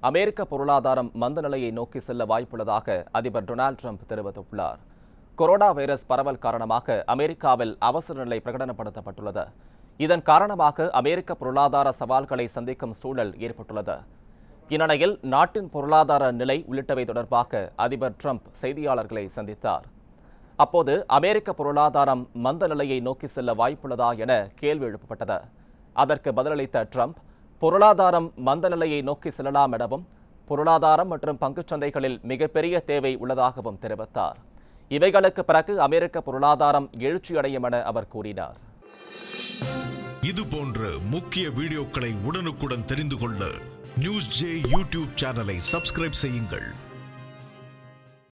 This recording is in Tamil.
அமெரிக்க பொருளாதாரம் மந்த நிலையை நோக்கி செல்ல வாய்ப்புள்ளதாக அதிபர் டொனால்ட் ட்ரம்ப் தெரிவித்துள்ளார் கொரோனா வைரஸ் பரவல் காரணமாக அமெரிக்காவில் அவசர நிலை பிரகடனப்படுத்தப்பட்டுள்ளது இதன் காரணமாக அமெரிக்க பொருளாதார சவால்களை சந்திக்கும் சூழல் ஏற்பட்டுள்ளது இந்நிலையில் நாட்டின் பொருளாதார நிலை உள்ளிட்டவை தொடர்பாக அதிபர் ட்ரம்ப் செய்தியாளர்களை சந்தித்தார் அப்போது அமெரிக்க பொருளாதாரம் மந்த நிலையை நோக்கி செல்ல வாய்ப்புள்ளதா என கேள்வி எழுப்பப்பட்டது அதற்கு பதிலளித்த ட்ரம்ப் பொருளாதாரம் மந்த நிலையை நோக்கி செல்லலாம் எனவும் பொருளாதாரம் மற்றும் பங்குச் சந்தைகளில் மிகப்பெரிய தேவை உள்ளதாகவும் தெரிவித்தார் இவைகளுக்கு பிறகு அமெரிக்க பொருளாதாரம் எழுச்சியடையும் என அவர் கூறினார் இது போன்ற முக்கிய வீடியோக்களை உடனுக்குடன் தெரிந்து கொள்ள நியூஸ் ஜே யூடியூப் சேனலை சப்ஸ்கிரைப் செய்யுங்கள்